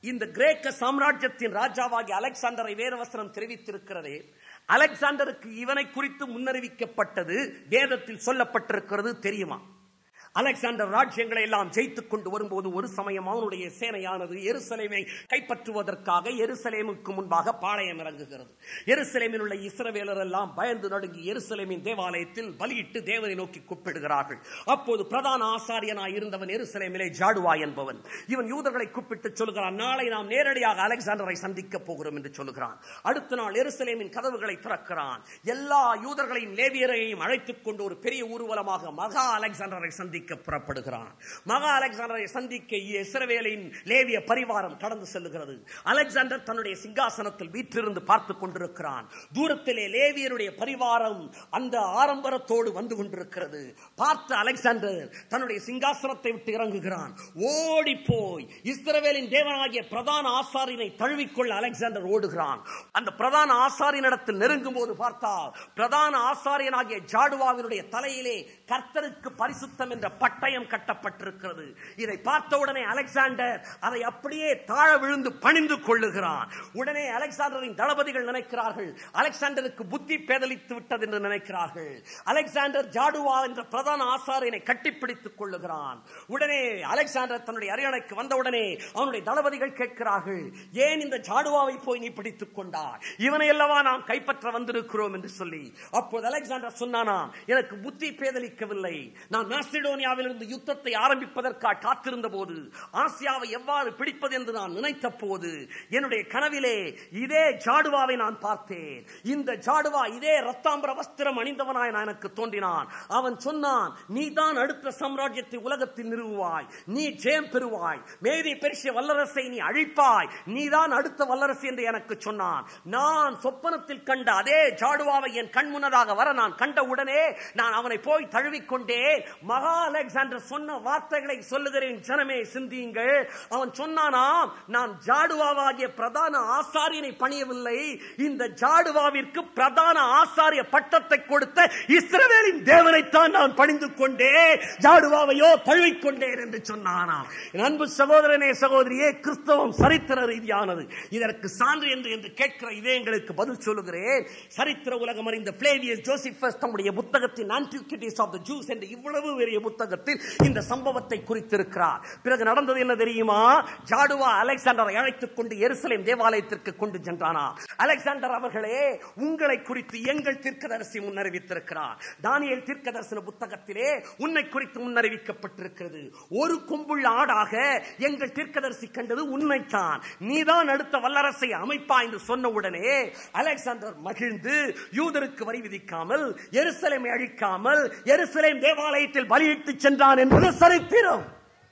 இந்த கிரேக்க சாம்ராஜ்யத்தின் ராஜாவாகிய அலெக்சாண்டரை வேதவசனம் தெரிவித்திருக்கிறதே அலெக்சாண்டருக்கு இவனை குறித்து முன்னறிவிக்கப்பட்டது வேதத்தில் சொல்லப்பட்டிருக்கிறது தெரியுமா அலெக்சாண்டர் ராஜ்யங்களை எல்லாம் ஜெயித்துக் கொண்டு வரும்போது ஒரு சமயம் அவனுடைய சேனையானது எருசலேமை கைப்பற்றுவதற்காக எருசலேமுக்கு முன்பாக பாளையம் இறங்குகிறது எருசலேமில் உள்ள இஸ்ரவேலர் எல்லாம் பயந்து நடுங்கி எருசலேமின் தேவாலயத்தில் பலியிட்டு தேவனை நோக்கி கூப்பிடுகிறார்கள் அப்போது பிரதான ஆசாரியனாய் இருந்தவன் எருசலேமிலே ஜாடுவா என்பவன் இவன் யூதர்களை கூப்பிட்டு சொல்கிறான் நாளை நாம் நேரடியாக அலெக்சாண்டரை சந்திக்க போகிறோம் என்று சொல்லுகிறான் அடுத்த நாள் எருசலேமின் கதவுகளை திறக்கிறான் எல்லா யூதர்களையும் லேவியரையும் அழைத்துக் கொண்டு ஒரு பெரிய ஊர்வலமாக மகா அலெக்சாண்டரை சந்திக்க புறப்படுகிறான் மகா அலெக்சாண்டரை சந்திக்க இஸ்ரவேலின் லேவிய பரிவாரம் கடந்து செல்லுகிறது அலெக்சாண்டர் தன்னுடைய சிங்காசனத்தில் வீற்றிருந்து பார்த்துக் கொண்டிருக்கிறான் தூரத்திலே லேவியருடைய பரிவாரம் அந்த ஆரம்பரத்தோடு வந்து கொண்டிருக்கிறது பார்த்த அலெக்சாண்டர் தன்னுடைய சிங்காசனத்தை விட்டு இறங்குகிறான் ஓடி போய் இஸ்ரவேலின் தேவனாகிய பிரதான ஆசாரியனை தழுவிக்கொள்ள அலெக்சாண்டர் ஓடுகிறான் அந்த பிரதான ஆசாரியனிடத்தில் நெருங்கும் போது பார்த்தால் பிரதான ஆசாரியனாகிய ஜாடுவாவினுடைய தலையிலே கர்த்தருக்கு பரிசுத்தம் என்ற பட்டயம் கட்டப்பட்டிருக்கிறது இதை பார்த்த உடனே அலெக்சாண்டர் அதை அப்படியே தாழ விழுந்து பணிந்து கொள்ளுகிறான் உடனே அலெக்சாண்டரின் தளபதிகள் நினைக்கிறார்கள் அலெக்சாண்டருக்கு புத்தி பேதலித்து விட்டது என்று நினைக்கிறார்கள் அலெக்சாண்டர் ஜாடுவா என்ற பிரதான ஆசாரியனை கட்டிப்பிடித்துக் கொள்ளுகிறான் உடனே அலெக்சாண்டர் தன்னுடைய அரியணைக்கு வந்தவுடனே அவனுடைய தளபதிகள் கேட்கிறார்கள் ஏன் இந்த ஜாடுவாவை போய் நீ பிடித்துக் கொண்டார் இவனை அல்லவா நாம் கைப்பற்ற வந்திருக்கிறோம் என்று சொல்லி அப்போது அலெக்சாண்டர் சொன்னானாம் எனக்கு புத்தி பேதலிக்கவில்லை நான் மாசிடோனியாவிலிருந்து யுத்தத்தை ஆரம்பிப்பதற்காக காத்திருந்த போது ஆசியாவை எவ்வாறு பிடிப்பது என்று நான் நினைத்த போது என்னுடைய கனவிலே இதே ஜாடுவாவை நான் பார்த்தேன் இந்த ஜாடுவா இதே ரத்தாம்பர வஸ்திரம் அணிந்தவனாய் நான் எனக்கு தோன்றினான் அவன் சொன்னான் நீ தான் அடுத்த சாம்ராஜ்யத்தை உலகத்தில் நிறுவுவாய் நீ ஜெயம் பெறுவாய் மேதி பெருசிய வல்லரசை நீ அழிப்பாய் நீதான் அடுத்த வல்லரசு என்று எனக்கு சொன்னான் நான் சொப்பனத்தில் கண்ட அதே ஜாடுவாவை என் கண் முன்னதாக வர நான் கண்ட உடனே நான் அவனை போய் தழுவிக்கொண்டேன் மகா அலெக்சாண்டர் சொன்ன வார்த்தைகளை சொல்லுகிறேன் ஜனமே சிந்தியுங்கள் அவன் சொன்னானாம் நான் ஜாடுவாவாகிய பிரதான ஆசாரியனை பணியவில்லை இந்த ஜாடுவாவிற்கு பிரதான ஆசாரிய பட்டத்தை கொடுத்த இஸ்ரவேலின் தேவனைத்தான் நான் பணிந்து கொண்டேன் ஜாடுவாவையோ தழுவிக்கொண்டேன் என்று சொன்னானாம் என் அன்பு சகோதரனே சகோதரியே கிறிஸ்தவம் சரித்திர ரீதியானது இதற்கு சான்று என்று என்று கேட்கிற இதயங்களுக்கு பதில் சொல்லுகிறேன் சரித்திர உலகம் அறிந்த பிளேவியஸ் ஜோசிபஸ் தம்முடைய புத்தகத்தின் ஆன்டிகிட்டிஸ் ஆஃப் த ஜூஸ் என்ற இவ்வளவு பெரிய புத்தகத்தில் இந்த சம்பவத்தை குறித்திருக்கிறார் பிறகு நடந்தது என்ன தெரியுமா ஜாடுவா அலெக்சாண்டரை அழைத்துக் கொண்டு எருசலேம் தேவாலயத்திற்கு கொண்டு சென்றானா அலெக்சாண்டர் அவர்களே உங்களை குறித்து எங்கள் தீர்க்கதரிசி முன்னறிவித்திருக்கிறார் தானியல் தீர்க்கதரிசன புத்தகத்திலே உன்னை குறித்து முன்னறிவிக்கப்பட்டிருக்கிறது ஒரு கொம்புள்ள ஆடாக எங்கள் தீர்க்கதரிசி கண்டது உண்மைத்தான் நீதான் அடுத்த வல்லரசை அமைப்பா என்று சொன்ன உடனே அலெக்சாண்டர் மகிழ்ந்து யூதருக்கு வரி விதிக்காமல் எருசலேமை அழிக்காமல் எருசலேம் தேவாலயத்தில் பலியிட்டு சென்றான் என்பது சரித்திரம்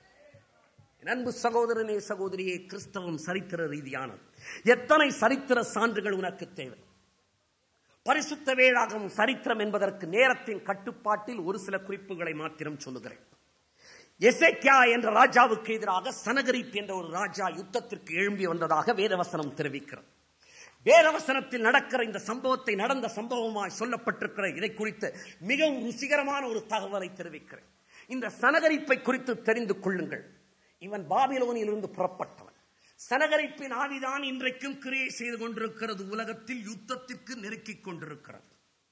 என் அன்பு சகோதரனே சகோதரியே கிறிஸ்தவம் சரித்திர ரீதியானது எத்தனை சரித்திர சான்றுகள் உனக்கு தேவை பரிசுத்த வேளாகம் சரித்திரம் என்பதற்கு நேரத்தின் கட்டுப்பாட்டில் ஒரு சில குறிப்புகளை மாத்திரம் சொல்லுகிறேன் எசேக்கியா என்ற ராஜாவுக்கு எதிராக சனகரிப் என்ற ஒரு ராஜா யுத்தத்திற்கு எழும்பி வந்ததாக வேதவசனம் தெரிவிக்கிறது வேதவசனத்தில் நடக்கிற இந்த சம்பவத்தை நடந்த சம்பவமாய் சொல்லப்பட்டிருக்கிற இதை குறித்து மிகவும் ருசிகரமான ஒரு தகவலை தெரிவிக்கிறேன் இந்த சனகரிப்பை குறித்து தெரிந்து கொள்ளுங்கள் இவன் பாபிலோனில் இருந்து புறப்பட்டவன் சனகரிப்பின் ஆவிதான் இன்றைக்கும் கிரியை செய்து கொண்டிருக்கிறது உலகத்தில் யுத்தத்திற்கு நெருக்கிக் கொண்டிருக்கிறது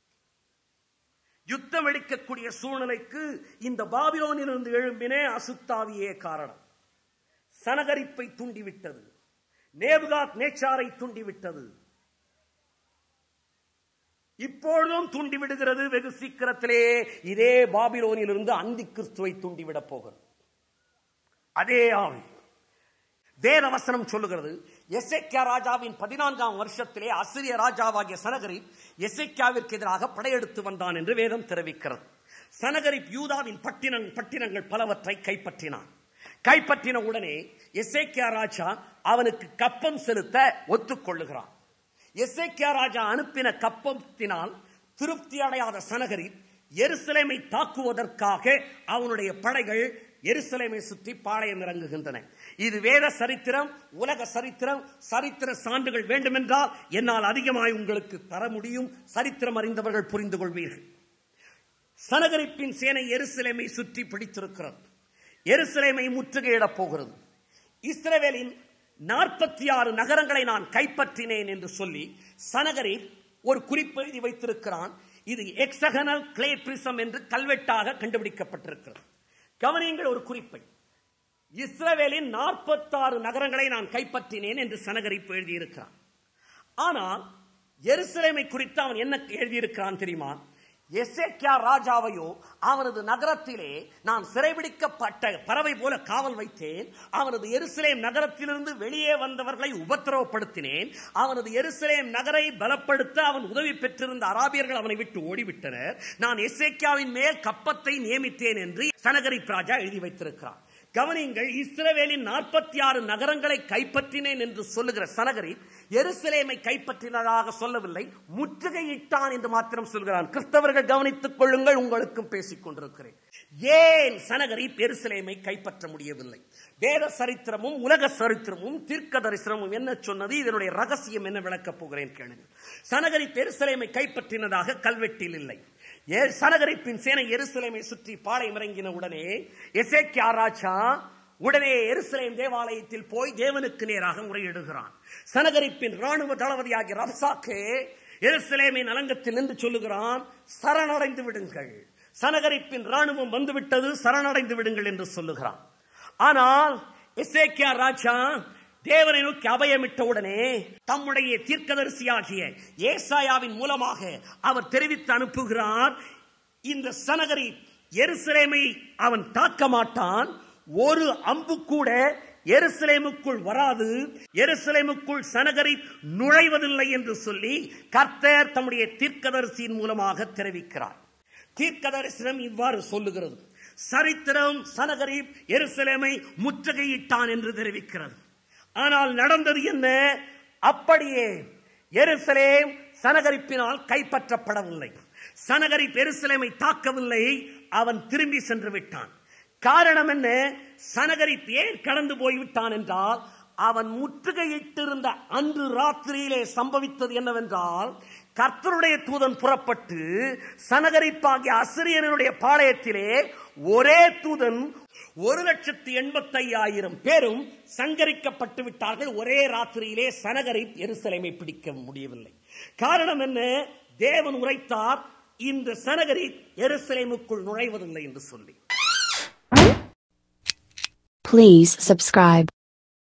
யுத்தம் வெடிக்கக்கூடிய சூழ்நிலைக்கு இந்த பாபிலோனிலிருந்து எழும்பினே அசுத்தாவியே காரணம் சனகரிப்பை தூண்டிவிட்டது நேபுகாத் நேச்சாரை தூண்டிவிட்டது இப்பொழுதும் தூண்டிவிடுகிறது வெகு சீக்கிரத்திலே இதே பாபிலோனிலிருந்து அந்தி கிறிஸ்துவை தூண்டிவிடப் போகிறது அதே ஆவி வேதவசனம் சொல்லுகிறது எசேக்கியா ராஜாவின் பதினான்காம் வருஷத்திலே அசிரிய ராஜாவாகிய சனகரி எசேக்கியாவிற்கு எதிராக படையெடுத்து வந்தான் என்று வேதம் தெரிவிக்கிறது சனகரிப் யூதாவின் பட்டினங் பட்டினங்கள் பலவற்றை கைப்பற்றினான் கைப்பற்றின உடனே எசேக்கியா ராஜா அவனுக்கு கப்பம் செலுத்த ஒத்துக்கொள்ளுகிறான் எசேக்கியா ராஜா அனுப்பின கப்பத்தினால் திருப்தி அடையாத சனகரி எருசலேமை தாக்குவதற்காக அவனுடைய படைகள் எருசலேமை சுற்றி பாளையம் இறங்குகின்றன இது வேத சரித்திரம் உலக சரித்திரம் சரித்திர சான்றுகள் வேண்டுமென்றால் என்னால் அதிகமாய் உங்களுக்கு தர முடியும் சரித்திரம் அறிந்தவர்கள் புரிந்து கொள்வீர்கள் சனகரிப்பின் சேனை எருசலேமை சுற்றி பிடித்திருக்கிறது எருசலேமை முற்றுகையிடப் போகிறது இஸ்ரவேலின் நாற்பத்தி ஆறு நகரங்களை நான் கைப்பற்றினேன் என்று சொல்லி சனகரில் ஒரு குறிப்பு எழுதி வைத்திருக்கிறான் இது எக்ஸகனல் கிளே பிரிசம் என்று கல்வெட்டாக கண்டுபிடிக்கப்பட்டிருக்கிறது கவனியுங்கள் ஒரு குறிப்பை இஸ்ரவேலின் நாற்பத்தாறு நகரங்களை நான் கைப்பற்றினேன் என்று சனகரிப்பு எழுதியிருக்கிறான் ஆனால் எருசலேமை குறித்து அவன் என்ன எழுதியிருக்கிறான் தெரியுமா எசேக்கியா ராஜாவையோ அவனது நகரத்திலே நான் சிறைபிடிக்கப்பட்ட பறவை போல காவல் வைத்தேன் அவனது எருசலேம் நகரத்திலிருந்து வெளியே வந்தவர்களை உபத்திரவப்படுத்தினேன் அவனது எருசலேம் நகரை பலப்படுத்த அவன் உதவி பெற்றிருந்த அராபியர்கள் அவனை விட்டு ஓடிவிட்டனர் நான் எசேக்கியாவின் மேல் கப்பத்தை நியமித்தேன் என்று சனகரிப் ராஜா எழுதி வைத்திருக்கிறான் கவனியுங்கள் இஸ்ரவேலின் நாற்பத்தி ஆறு நகரங்களை கைப்பற்றினேன் என்று சொல்லுகிற சனகரி எருசலேமை கைப்பற்றினதாக சொல்லவில்லை முற்றுகையிட்டான் என்று மாத்திரம் சொல்கிறான் கிறிஸ்தவர்கள் கவனித்துக் கொள்ளுங்கள் உங்களுக்கும் பேசிக் கொண்டிருக்கிறேன் ஏன் சனகரி எருசலேமை கைப்பற்ற முடியவில்லை வேத சரித்திரமும் உலக சரித்திரமும் தீர்க்க தரிசனமும் என்ன சொன்னது இதனுடைய ரகசியம் என்ன விளக்கப் போகிறேன் கேளுங்கள் சனகரி எருசலேமை கைப்பற்றினதாக கல்வெட்டில் இல்லை சனகரிப்பின் சேனை எருசலேமை சுற்றி பாளையம் இறங்கின உடனே எசேக்கியா ராஜா உடனே எருசலேம் தேவாலயத்தில் போய் தேவனுக்கு நேராக முறையிடுகிறான் சனகரிப்பின் ராணுவ தளபதியாகிய ரப்சாக்கே எருசலேமின் அலங்கத்தில் நின்று சொல்லுகிறான் சரணடைந்து விடுங்கள் சனகரிப்பின் ராணுவம் வந்துவிட்டது சரணடைந்து விடுங்கள் என்று சொல்லுகிறான் ஆனால் எசேக்கியா ராஜா தேவனை நோக்கி அபயமிட்ட உடனே தம்முடைய தீர்க்கதரிசியாகிய ஏசாயாவின் மூலமாக அவர் தெரிவித்து அனுப்புகிறார் இந்த சனகரி எருசலேமை அவன் தாக்க மாட்டான் ஒரு அம்பு கூட எருசலேமுக்குள் வராது எருசலேமுக்குள் சனகரி நுழைவதில்லை என்று சொல்லி கர்த்தர் தம்முடைய தீர்க்கதரிசியின் மூலமாக தெரிவிக்கிறார் தீர்க்கதரிசனம் இவ்வாறு சொல்லுகிறது சரித்திரம் சனகரி எருசலேமை முற்றுகையிட்டான் என்று தெரிவிக்கிறது ஆனால் நடந்தது என்ன அப்படியே எருசலேம் சனகரிப்பினால் கைப்பற்றப்படவில்லை சனகரி எருசலேமை தாக்கவில்லை அவன் திரும்பி சென்று விட்டான் காரணம் என்ன சனகரி ஏன் கடந்து போய்விட்டான் என்றால் அவன் முற்றுகையிட்டிருந்த அன்று ராத்திரியிலே சம்பவித்தது என்னவென்றால் கர்த்தருடைய தூதன் புறப்பட்டு சனகரிப்பாகிய அசிரியனுடைய பாளையத்திலே ஒரே தூதன் ஒரு லட்சத்தி எண்பத்தி ஐயாயிரம் பேரும் சங்கரிக்கப்பட்டு விட்டார்கள் ஒரே ராத்திரியிலே சனகரை எருசலேமை பிடிக்க முடியவில்லை காரணம் என்ன தேவன் உரைத்தார் இந்த சனகரி எருசலேமுக்குள் நுழைவதில்லை என்று சொல்லி Please subscribe.